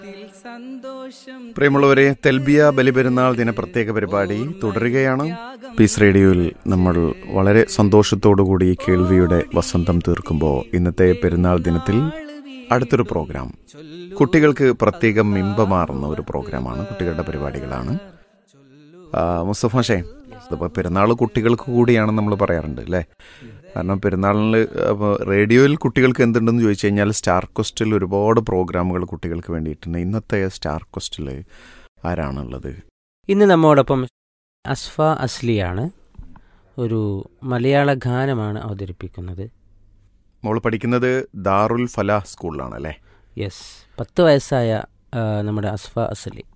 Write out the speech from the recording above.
പ്രിയമുള്ളവരെ തെൽബിയ ബലിപെരുന്നാൾ ദിന പ്രത്യേക പരിപാടി തുടരുകയാണ് പീസ് റേഡിയോയിൽ നമ്മൾ വളരെ സന്തോഷത്തോടുകൂടി ഈ കേൾവിയുടെ വസന്തം തീർക്കുമ്പോൾ ഇന്നത്തെ പെരുന്നാൾ ദിനത്തിൽ അടുത്തൊരു പ്രോഗ്രാം കുട്ടികൾക്ക് പ്രത്യേകം ഇമ്പമാറുന്ന ഒരു പ്രോഗ്രാമാണ് കുട്ടികളുടെ പരിപാടികളാണ് ആ, മുസ്തഫ ഷേ ഇതിപ്പോൾ പെരുന്നാൾ കുട്ടികൾക്ക് കൂടിയാണെന്ന് നമ്മൾ പറയാറുണ്ട് അല്ലേ കാരണം പെരുന്നാളിന് അപ്പോൾ റേഡിയോയിൽ കുട്ടികൾക്ക് എന്തുണ്ടെന്ന് ചോദിച്ചു കഴിഞ്ഞാൽ സ്റ്റാർ ക്വസ്റ്റിൽ ഒരുപാട് പ്രോഗ്രാമുകൾ കുട്ടികൾക്ക് വേണ്ടിയിട്ടുണ്ട് ഇന്നത്തെ സ്റ്റാർ ക്വസ്റ്റിൽ ആരാണുള്ളത് ഇന്ന് നമ്മോടൊപ്പം അസ്ഫ അസ്ലിയാണ് ഒരു മലയാള ഗാനമാണ് അവതരിപ്പിക്കുന്നത് മോൾ പഠിക്കുന്നത് ദാറുൽ ഫലാഹ് സ്കൂളിലാണ് അല്ലേ യെസ് പത്ത് വയസ്സായ ആ, നമ്മുടെ അസ്ഫ അസ്ലി